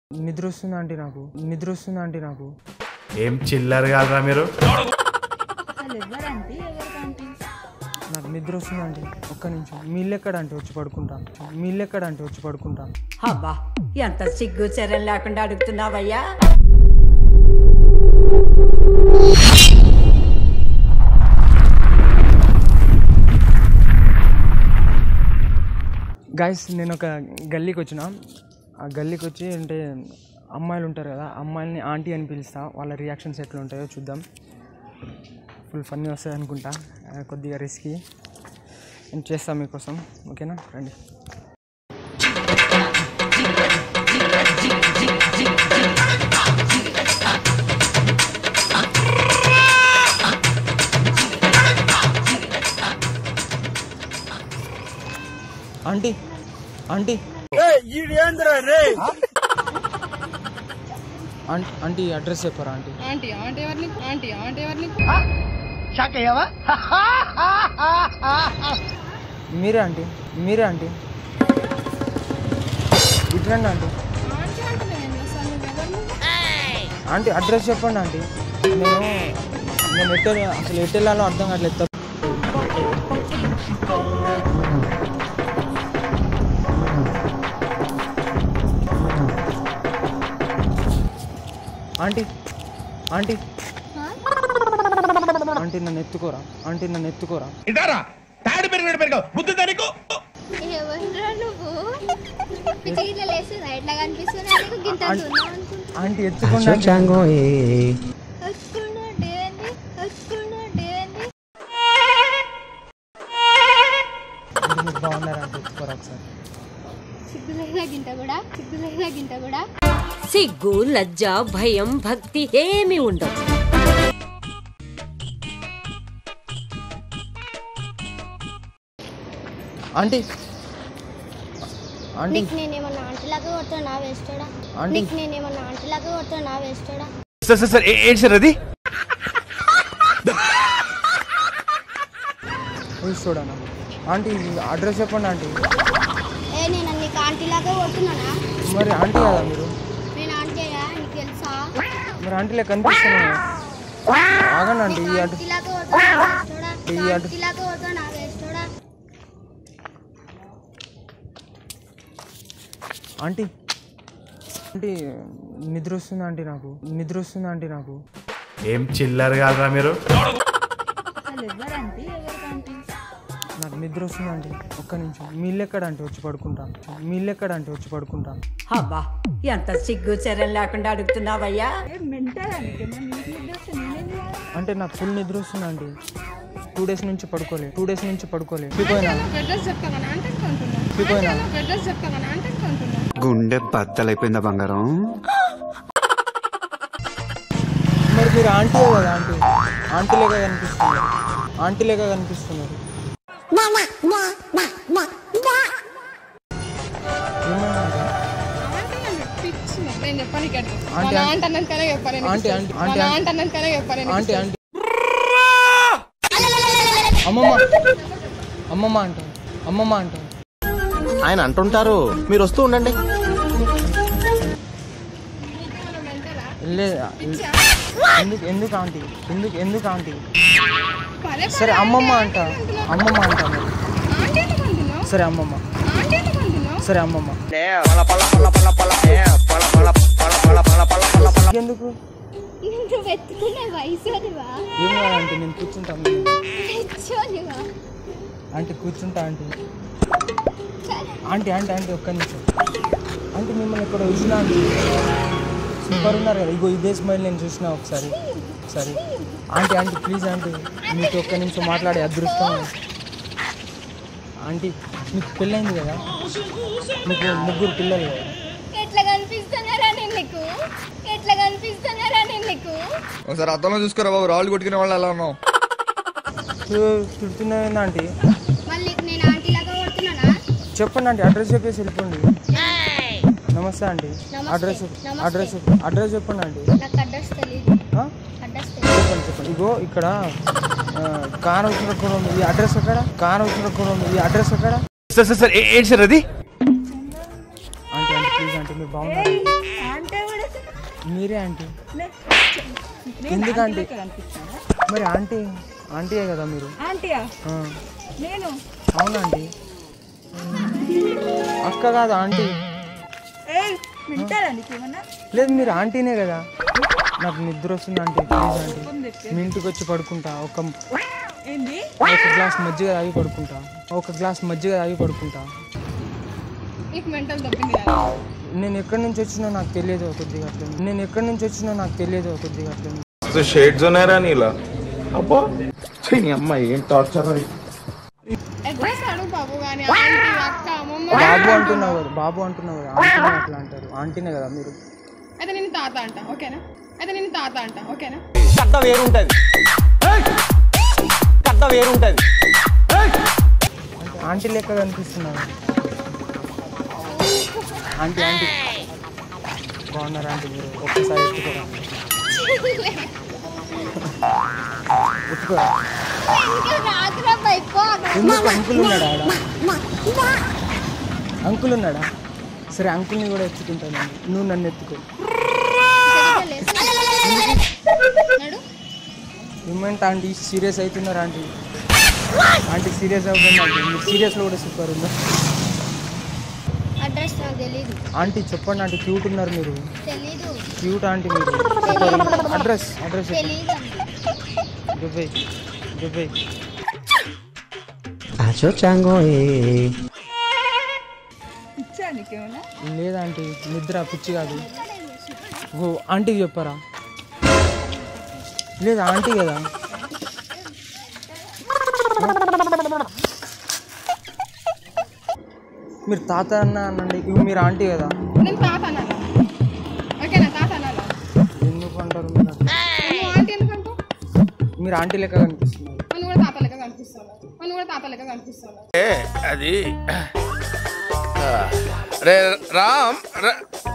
నిద్ర వస్తుందా ఆంటీ నాకు నిద్ర వస్తుందా ఆంటీ నాకు ఏం చిల్లర్ కాదురా మీరు అసలు ఎవరంటే ఎవరికంటే నాకు నిద్ర వస్తుంది ఆంటీ ఒక్క నిమిషం మీ ఇల్లు ఎక్కడ అంటే వచ్చి పడుకుంటా మీ ఇల్లు ఎక్కడ అంటే వచ్చి పడుకుంటా అబ్బా ఎంత సిగ్గు చర్యం లేకుండా అడుగుతున్నావయ్యా గైస్ నేను ఒక గల్లీకి వచ్చిన ఆ గల్లీకి వచ్చి అంటే అమ్మాయిలు ఉంటారు కదా అమ్మాయిల్ని ఆంటీ అని పిలుస్తా వాళ్ళ రియాక్షన్స్ ఎట్లా ఉంటాయో చూద్దాం ఫుల్ ఫన్నీ వస్తుంది అనుకుంటా ఆ, కొద్దిగా రిస్కీ నేను చేస్తాను మీకోసం ఓకేనా రండి aunty aunty aunty aunty address చెప్పారా ఆంటీ ఆంటీ ఆంటీ ఎవరిని ఆంటీ ఆంటీ ఎవరిని మీరే ఆంటీ మీరే ఆంటీ ఇట్లండి ఆంటీ ఆంటీ అంటే నేను చేస్తాను నువ్వు ఎవరిని ఆంటీ అడ్రస్ చెప్పండి ఆంటీ నేను నేను ఎట్ట అసలు ఎటు వెళ్ళాలో అర్థం కావట్లేదు తప్ప- ఆంటీ ఆంటీ ఆంటీ నన్ను ఎత్తుకోరా ఆంటీ నన్ను ఎత్తుకోరా ఇటారా తాడు పెరిగినట్టు పెరిగావు బుద్ధి దానికి ఎవరురా నువ్వు పిచ్చిగిట్ల లేస్తుందా ఎట్లా కనిపిస్తున్నా నీకు గింత దూరం అనుకుంటా ఆంటీ ఎత్తుకోండి ఆంటీ. వచ్చుకున్నాడు ఏంది వచ్చుకున్నాడు ఏంది ఆంటీ మీరు బాగున్నారా ఆంటీ ఎత్తుకోరా ఒకసారి సిగ్గులేదా గింత కూడా సిగ్గులేదా గింత కూడా సిగ్గు లజ్జ భయం భక్తి ఏమీ ఉండవు ఆంటీ ఆంటీ నీకు నేనేమన్నా ఆంటీలాగా కొడుతున్నా వేస్తాడా ఆంటీ. నీకు నేనేమన్నా ఆంటీలాగా కొడుతున్నా వేస్తాడా సార్ సార్ సార్ ఏ- ఏంటి సార్ అది పోయి చూడనా ఆంటీ అడ్రస్ చెప్పండి ఆంటీ ఏ నేను నీకు ఆంటీలాగా కొడుతున్నానా మరి ఆంటీ కదా మీరు నేను ఆంటీయా నీకు తెలుసా మరి ఆంటీలే కనిపిస్తున్నాయి ఆగండి ఆంటీ ఈ అడ్రస్ ఆంటీలాగా కొడుతున్నా వేస్తాడా ఈ అడ్ర- ఆంటీలాగా కొడుతున్నా వేస్తాడా ఆంటీ ఆంటీ నిద్ర వస్తుందా ఆంటీ నాకు నిద్ర వస్తుందా ఆంటీ నాకు ఏం చిల్లర్ కాదురా మీరు అసలు ఎవరంటే ఎవరికంటే నాకు నిద్ర వస్తుంది ఆంటీ ఒక్క నిమిషం మీ ఇల్లు ఎక్కడ అంటే వచ్చి పడుకుంటా మీ ఇల్లు ఎక్కడ అంటే వచ్చి పడుకుంటా అబ్బా ఎంత సిగ్గు చర్యం లేకుండా అడుగుతున్నావయ్యా ఏ మెంటల్ అంటే మన నీకు నిద్ర వస్తే నేనేం చేయాలి అంటే నాకు ఫుల్ నిద్ర వస్తుంది ఆంటీ టూ డేస్ నుంచి పడుకోలే టూ డేస్ నుంచి పడుకోలే వెళ్ళిపోయినా నువ్వు అడ్రస్ చెప్తావని అంటే అనుకుంటున్నా వెళ్ళిపోయినా నువ్వు అడ్రస్ చెప్తావని అంటే అనుకుంటున్నా గుండె బద్దలైపోయిందా బంగారం మరి మీరు ఆంటీ కదా ఆంటీ ఆంటీలేగా కనిపిస్తున్నారు ఆంటీలేగా కనిపిస్తున్నారు ఏమైంది ఆంటీ? ఆంటీ నన్ను పిచ్చి నేను చెప్పాను ఇక్కడ ఆంటీ, మన ఆంటీ. ఆంటీ అన్నందుకనే చెప్పాను నీకు ఆంటీ, ఇష్టం. ఆంటీ, మన ఆంటీ, ఆంటీ అన్నందుకనే చెప్పాను నీకు ఆంటీ ఇష్టం. ఆంటీ అమ్మమ్మ అమ్మమ్మ అంటారు అమ్మమ్మ అంటారు ఆయన అంటుంటారు మీరు వస్తూ ఉండండి లేదు ఎందుకు ఎందుకు ఆంటీ ఎందుకు ఎందుకు ఆంటీ పదే సరే అమ్మమ్మ అంట అమ్మమ్మ అంట మరి. ఆంటీ ఎందుకు అంటున్నావు సరే అమ్మమ్మ ఆంటీ ఎందుకు అంటున్నావు సరే అమ్మమ్మ ఎందుకు నువ్వు ఎత్తుకునే వయసు అదివా ఏం కాదంటే నేను కూర్చుంటాను తెచ్చోనివా ఆంటీ కూర్చుంటా ఆంటీ ఆంటీ ఆంటీ ఆంటీ ఒక్క నిమిషం ఆంటీ మిమ్మల్ని ఎక్కడ చూసినా ఆంటీ సూపర్ ఉన్నారు కదా ఇగో ఇదే స్మైల్ నేను చూసిన ఒకసారి ఒకసారి ఆంటీ ఆంటీ ప్లీజ్ ఆంటీ మీతో ఒక్క నిమిషం మాట్లాడే అదృష్టం ఆంటీ మీకు పెళ్ళైంది కదా మీకు ముగ్గురు పిల్లలు కదా ఎట్లా కనిపిస్తున్నారా నేను నీకు ఎట్లా కనిపిస్తున్నారా నేను నీకు ఒకసారి అద్దంలో చూసుకోరా బాబు రాళ్ళు కొట్టుకునే వాళ్ళు ఎలా ఉన్నావు తిడుతున్నా ఆంటీ మళ్ళీ నేను ఆంటీలాగా కొడుతున్నానా చెప్పండి ఆంటీ అడ్రస్ చెప్పేసి వెళ్ళిపోండి నమస్తే ఆంటీ నమస్తే. అడ్రస్ నమస్తే. అడ్రస్ అడ్రస్ చెప్పండి ఆంటీ నాకు అడ్రస్ తెలియదు ఆ? అడ్రస్ తెలియదు చెప్పండి చెప్పండి ఇగో ఇక్కడ ఆ, కార్ వచ్చిన కూడా ఉంది ఈ అడ్రస్ ఎక్కడ కార్ వచ్చిన కూడా ఉంది ఈ అడ్రస్ ఎక్కడ సార్ సార్ సార్ ఏ- ఏంటి సార్ అది ఆంటీ ఆంటీ ప్లీజ్ ఆంటీ మీరు బాగున్నారు అంటే కూడా మీరే ఆంటీ నే- నేను ఎందుకు ఆంటీ ఆంటీ? లెక్క కనిపిస్తానా? మరి ఆంటీ ఆంటీయే కదా మీరు ఆంటీయా ఆ, నేను అవునా ఆంటీ అక్క కాదు ఆంటీ ఏ వింటారా నీకేమన్నా లేదు మీరు ఆంటీనే కదా నాకు నిద్ర వస్తుంది ఆంటీ ప్లీజ్ ఆంటీ ఉంది ఎత్తే. మీ ఇంటికి వచ్చి పడుకుంటా ఒక ఏంది ఒక గ్లాస్ మజ్జిగ తాగి పడుకుంటా ఒక గ్లాస్ మజ్జిగ తాగి పడుకుంటా నీకు మెంటల్ దొబ్బింది కదా నేను ఎక్కడి నుంచి వచ్చినా నాకు తెలియదు కొద్దిగా అట్లా నేను ఎక్కడి నుంచి వచ్చినా నాకు తెలియదు కొద్దిగా అట్లా షేడ్స్ ఉన్నారా నీలా అబ్బా అమ్మ ఏం టార్చర్ అడ్రస్ అడుగు బాబు కానీ ఆంటీ అక్క అమ్మమ్మ బాబు అంటున్నావు కదా బాబు అంటున్నావు కదా ఆంటీనే అట్లా అంటారు ఆంటీనే కదా మీరు అయితే నేను తాత అంట ఓకేనా అయితే నేను తాత అంట ఓకేనా కథ వేరుంటది కథ వేరుంటది ఆంటీ లెక్క కనిపిస్తున్నారు ఆంటీ ఆంటీ బాగున్నారు ఆంటీ మీరు ఒక్కసారి ఎత్తుకోరా ఎత్తుకోరా ఇంకా రాకురా పైపో ఎందుకు అంకుల్ ఉన్నాడా ఆడ అంకుల్ ఉన్నాడా సరే అంకుల్ని కూడా ఎత్తుకుంటాను నువ్వు నన్ను ఎత్తుకో నడు ఏమంట ఆంటీ సీరియస్ అవుతున్నారు ఆంటీ ఆంటీ సీరియస్ అవుతుంది ఆంటీ మీరు సీరియస్లో కూడా సూపర్ ఉన్నారు అడ్రస్ నాకు తెలీదు ఆంటీ చెప్పండి ఆంటీ క్యూట్ ఉన్నారు మీరు తెలీదు క్యూట్ ఆంటీ మీరు సూపర్ అడ్రస్ అడ్రస్ తెలీదు అండి దుబాయ్ దుబాయ్ ఇచ్చా నీకేమన్నా లేదా ఆంటీ నిద్ర పిచ్చి కాదు ఓ ఆంటీకి చెప్పారా లేదా ఆంటీ కదా మీరు తాత అన్న అనండి ఇవి మీరు ఆంటీ కదా నేను తాత అనాలా ఓకేనా తాత అనాలా ఎందుకు అంటారు మీరు అట్లా? నువ్వు ఆంటీ ఎందుకంటావు మీరు ఆంటీ లెక్క కనిపిస్తున్నారు నువ్వు కూడా తాత లెక్క కనిపిస్తున్నావు నువ్వు కూడా తాత లెక్క కనిపిస్తున్నావు అది రే రామ్ రా-